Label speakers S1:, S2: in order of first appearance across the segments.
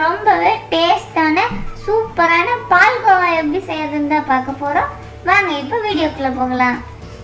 S1: ரொம்பவே டேஸ்டான சூப்பரான பால்கோவா எப்படி செய்யறதுன்னு தான் பார்க்க போகிறோம் வாங்க இப்போ வீடியோக்குள்ளே போகலாம்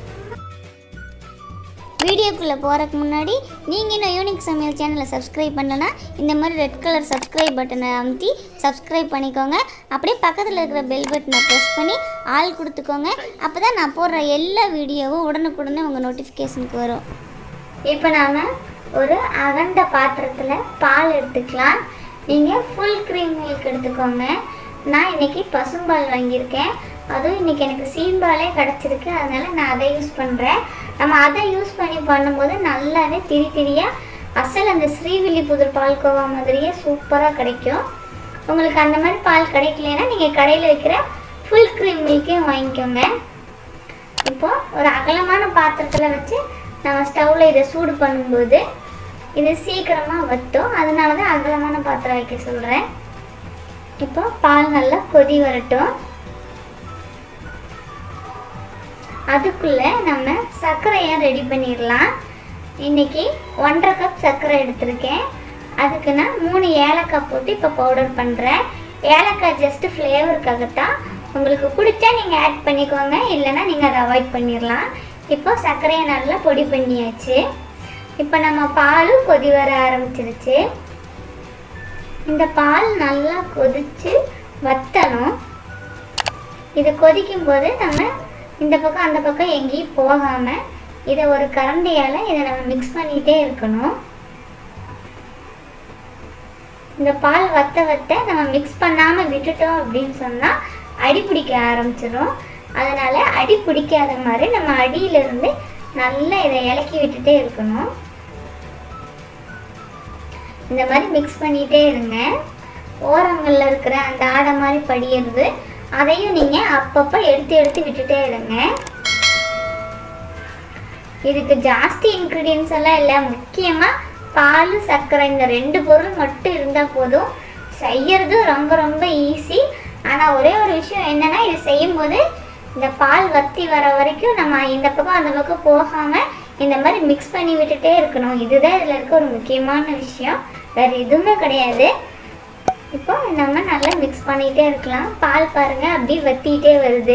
S1: வீடியோக்குள்ளே போகிறதுக்கு முன்னாடி நீங்கள் இன்னும் யூனிக் சமையல் சேனலை சப்ஸ்கிரைப் பண்ணலன்னா இந்த மாதிரி ரெட் கலர் சப்ஸ்கிரைப் பட்டனை அமுத்தி சப்ஸ்கிரைப் பண்ணிக்கோங்க அப்படியே பக்கத்தில் இருக்கிற பெல் பட்டனை ப்ரெஸ் பண்ணி ஆள் கொடுத்துக்கோங்க அப்போ தான் நான் போடுற எல்லா வீடியோவும் உடனுக்குடனே உங்கள் நோட்டிஃபிகேஷனுக்கு வரும் இப்போ நாம் ஒரு அகண்ட பாத்திரத்தில் பால் எடுத்துக்கலாம் நீங்கள் ஃபுல் க்ரீம் மில்க் எடுத்துக்கோங்க நான் இன்னைக்கு பசும்பால் வாங்கியிருக்கேன் அதுவும் இன்னைக்கு எனக்கு சீம்பாலே கிடச்சிருக்கு அதனால நான் அதை யூஸ் பண்ணுறேன் நம்ம அதை யூஸ் பண்ணி பண்ணும்போது நல்லாவே திரி திரியாக அசல் அந்த ஸ்ரீவில்லிபுதூர் பால்கோவா மாதிரியே சூப்பராக கிடைக்கும் உங்களுக்கு அந்த மாதிரி பால் கிடைக்கலனா நீங்கள் கடையில் வைக்கிற ஃபுல் க்ரீம் மில்க்கையும் வாங்கிக்கோங்க இப்போ ஒரு அகலமான பாத்திரத்தில் வச்சு நம்ம ஸ்டவ்வில் இதை சூடு பண்ணும்போது இது சீக்கிரமாக வற்றும் அதனால தான் அகலமான பாத்திரம் வைக்க சொல்கிறேன் இப்போ பால் நல்லா கொதி வரட்டும் அதுக்குள்ளே நம்ம சர்க்கரையை ரெடி பண்ணிடலாம் இன்னைக்கு ஒன்றரை கப் சர்க்கரை எடுத்திருக்கேன் அதுக்கு நான் மூணு ஏலக்காய் போட்டு இப்போ பவுடர் பண்ணுறேன் ஏலக்காய் ஜஸ்ட்டு ஃப்ளேவருக்காகத்தான் உங்களுக்கு பிடிச்சா நீங்கள் ஆட் பண்ணிக்கோங்க இல்லைன்னா நீங்கள் அதை அவாய்ட் பண்ணிடலாம் இப்போ சர்க்கரையை நல்லா பொடி பண்ணியாச்சு இப்போ நம்ம பாலும் கொதி வர ஆரம்பிச்சிருச்சு இந்த பால் நல்லா கொதிச்சு வத்தணும் இது கொதிக்கும் போது நம்ம இந்த பக்கம் அந்த பக்கம் எங்கேயும் போகாமல் இதை ஒரு கரண்டியால் இதை நம்ம மிக்ஸ் பண்ணிகிட்டே இருக்கணும் இந்த பால் வத்த வத்த நம்ம மிக்ஸ் பண்ணாமல் விட்டுட்டோம் அப்படின்னு சொன்னால் அடி பிடிக்க ஆரம்பிச்சிடும் அதனால் அடி பிடிக்காத மாதிரி நம்ம அடியிலிருந்து நல்லா இதை இலக்கி விட்டுட்டே இருக்கணும் இந்த மாதிரி மிக்ஸ் பண்ணிகிட்டே இருங்க ஓரங்களில் இருக்கிற அந்த ஆடை மாதிரி படியிறது அதையும் நீங்கள் அப்பப்போ எடுத்து எடுத்து விட்டுட்டே இருங்க இதுக்கு ஜாஸ்தி இன்க்ரீடியன்ஸ் எல்லாம் இல்லை முக்கியமாக பால் சர்க்கரை இந்த ரெண்டு பொருள் மட்டும் இருந்தால் போதும் செய்யறது ரொம்ப ரொம்ப ஈஸி ஆனால் ஒரே ஒரு விஷயம் என்னென்னா இது செய்யும்போது இந்த பால் வத்தி வர வரைக்கும் நம்ம இந்த பக்கம் அந்த பக்கம் போகாமல் இந்த மாதிரி மிக்ஸ் பண்ணி விட்டுட்டே இருக்கணும் இதுதான் இதில் இருக்க ஒரு முக்கியமான விஷயம் வேறு எதுவுமே கிடையாது இப்போ நம்ம நல்லா மிக்ஸ் பண்ணிகிட்டே இருக்கலாம் பால் பாருங்கள் அப்படியே வத்திக்கிட்டே வருது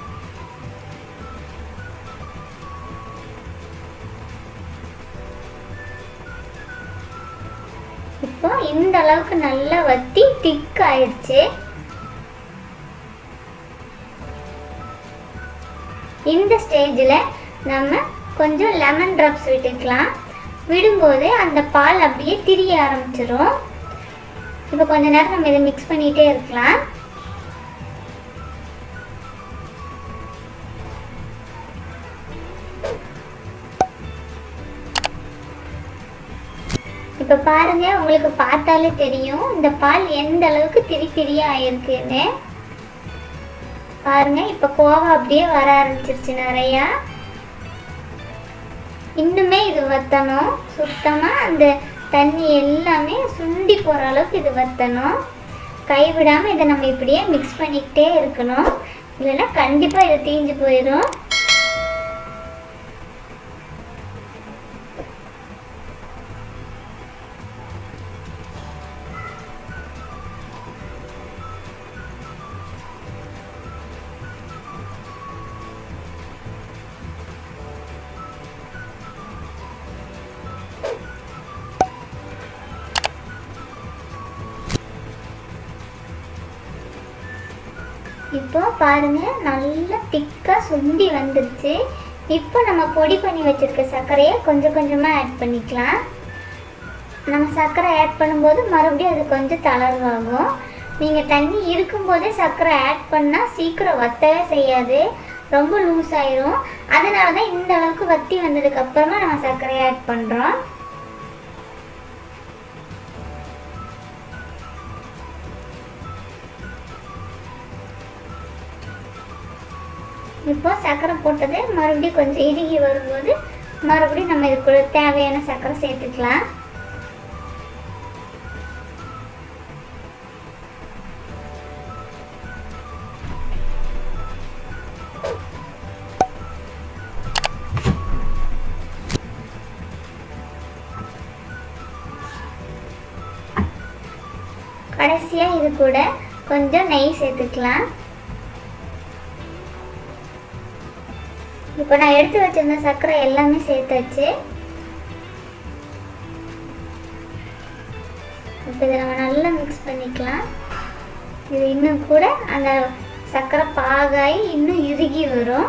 S1: இப்போ இந்த அளவுக்கு நல்லா வத்தி திக் ஆயிடுச்சு இந்த ஸ்டேஜில் நம்ம கொஞ்சம் லெமன் ட்ராப்ஸ் விட்டுக்கலாம் விடும்போது அந்த பால் அப்படியே திரிய ஆரம்பிச்சிடும் இப்போ கொஞ்ச நேரம் நம்ம இதை மிக்ஸ் பண்ணிகிட்டே இருக்கலாம் இப்போ பாருங்க உங்களுக்கு பார்த்தாலே தெரியும் இந்த பால் எந்த அளவுக்கு திரி திரியா ஆயிருக்குன்னு பாருங்க இப்போ கோவா அப்படியே வர ஆரம்பிச்சிருச்சு நிறையா இன்னுமே இது வத்தணும் சுத்தமாக அந்த தண்ணி எல்லாமே சுண்டி போகிற அளவுக்கு இது வத்தணும் கைவிடாமல் இதை நம்ம இப்படியே மிக்ஸ் பண்ணிக்கிட்டே இருக்கணும் இல்லைன்னா கண்டிப்பாக இது தீஞ்சு போயிடும் இப்போ பாருங்க நல்லா திக்காக சுண்டி வந்துருச்சு இப்போ நம்ம பொடி பண்ணி வச்சிருக்க சர்க்கரையை கொஞ்சம் கொஞ்சமாக ஆட் பண்ணிக்கலாம் நம்ம சர்க்கரை ஆட் பண்ணும்போது மறுபடியும் அது கொஞ்சம் தளர்வாகும் நீங்கள் தண்ணி இருக்கும்போதே சர்க்கரை ஆட் பண்ணால் சீக்கிரம் வத்தவே செய்யாது ரொம்ப லூஸ் ஆயிரும் அதனால தான் இந்த அளவுக்கு வத்தி வந்ததுக்கு அப்புறமா நம்ம சர்க்கரையை ஆட் பண்ணுறோம் இப்போ சர்க்கரை போட்டது மறுபடியும் கொஞ்சம் இறுகி வரும்போது மறுபடியும் நம்ம இதுக்குள்ள தேவையான சர்க்கரை சேர்த்துக்கலாம் கடைசியாக இது கூட கொஞ்சம் நெய் சேர்த்துக்கலாம் இப்போ நான் எடுத்து வச்சிருந்த சர்க்கரை எல்லாமே சேர்த்தாச்சு இப்போ இதை நம்ம நல்லா மிக்ஸ் பண்ணிக்கலாம் இது இன்னும் கூட அந்த சர்க்கரை பாகாய் இன்னும் இறுகி வரும்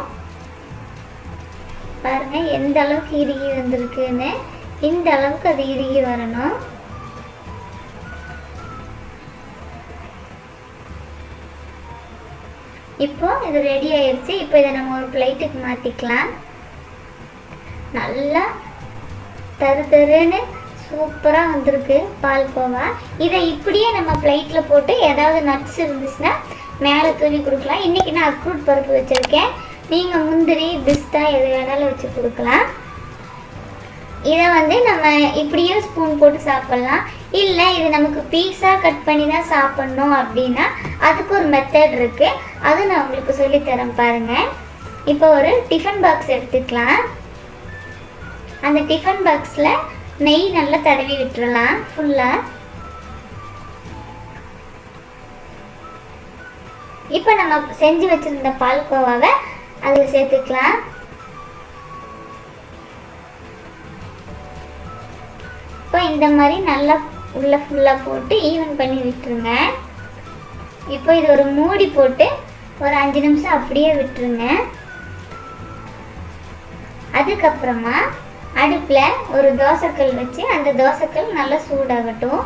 S1: பாருங்க எந்த அளவுக்கு இறுகி வந்திருக்குன்னு இந்த அளவுக்கு அது இறுகி வரணும் இப்போ இது ரெடி ஆயிடுச்சு இப்போ இதை நம்ம ஒரு பிளேட்டுக்கு மாற்றிக்கலாம் நல்லா தரு தருன்னு சூப்பராக வந்திருக்கு பால்கோவா இதை இப்படியே நம்ம பிளேட்டில் போட்டு ஏதாவது நட்ஸ் இருந்துச்சுன்னா மேலே தூவி கொடுக்கலாம் இன்றைக்கி நான் அக்ரூட் பருப்பு வச்சுருக்கேன் நீங்கள் முந்திரி பிஸ்தா எது வேணாலும் வச்சு கொடுக்கலாம் இதை வந்து நம்ம இப்படியே ஸ்பூன் போட்டு சாப்பிட்லாம் இல்லை இது நமக்கு பீஸாக கட் பண்ணி தான் சாப்பிட்ணும் அப்படின்னா அதுக்கு ஒரு மெத்தட் இருக்குது அது நான் உங்களுக்கு சொல்லித்தரேன் பாருங்கள் இப்போ ஒரு டிஃபன் பாக்ஸ் எடுத்துக்கலாம் அந்த டிஃபன் பாக்ஸில் நெய் நல்லா தடவி விட்டுறலாம் ஃபுல்லாக இப்போ நம்ம செஞ்சு வச்சுருந்த பால்கோவாவை அதில் சேர்த்துக்கலாம் இப்போ இந்த மாதிரி நல்லா உள்ள ஃபுல்லாக போட்டு ஈவன் பண்ணி விட்டுருங்க இப்போ இது ஒரு மூடி போட்டு ஒரு அஞ்சு நிமிஷம் அப்படியே விட்டுருங்க அதுக்கப்புறமா அடுப்பில் ஒரு தோசைக்கல் வச்சு அந்த தோசைக்கல் நல்லா சூடாகட்டும்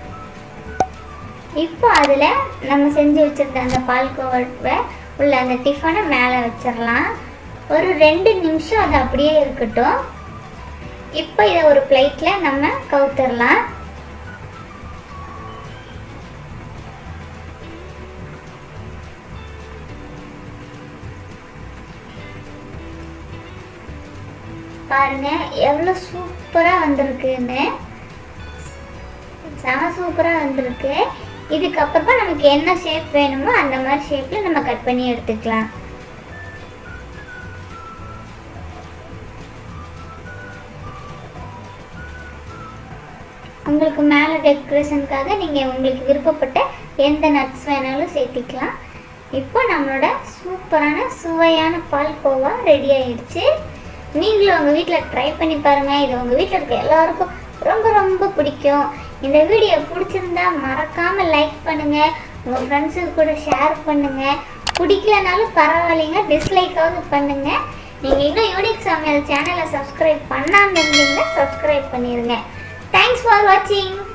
S1: இப்போ அதில் நம்ம செஞ்சு வச்சுருந்த அந்த பால்கோவாவை உள்ள அந்த டிஃபனை மேலே வச்சிடலாம் ஒரு ரெண்டு நிமிஷம் அது அப்படியே இருக்கட்டும் இப்போ இதை ஒரு பிளேட்டில் நம்ம கவுத்துடலாம் பாருங்க எவ்வளோ சூப்பராக வந்திருக்குன்னு செம சூப்பராக வந்திருக்கு இதுக்கப்புறமா நமக்கு என்ன ஷேப் வேணுமோ அந்த மாதிரி ஷேப்பில் நம்ம கட் பண்ணி எடுத்துக்கலாம் உங்களுக்கு மேலே டெக்கரேஷனுக்காக நீங்கள் உங்களுக்கு விருப்பப்பட்ட எந்த நட்ஸ் வேணாலும் சேர்த்திக்கலாம் இப்போ நம்மளோட சூப்பரான சுவையான பால்கோவா ரெடி ஆயிடுச்சு நீங்களும் உங்கள் வீட்டில் ட்ரை பண்ணி பாருங்கள் இது உங்கள் வீட்டில் இருக்க எல்லாருக்கும் ரொம்ப ரொம்ப பிடிக்கும் இந்த வீடியோ பிடிச்சிருந்தா மறக்காமல் லைக் பண்ணுங்கள் உங்கள் ஃப்ரெண்ட்ஸுக்கு கூட ஷேர் பண்ணுங்கள் பிடிக்கலனாலும் பரவாயில்லைங்க டிஸ்லைக்காவது பண்ணுங்கள் நீங்கள் இன்னும் யூனிக் சமையல் சேனலை சப்ஸ்கிரைப் பண்ணாமல் இருந்தீங்கன்னா சப்ஸ்கிரைப் பண்ணிடுங்க தேங்க்ஸ் ஃபார் வாட்சிங்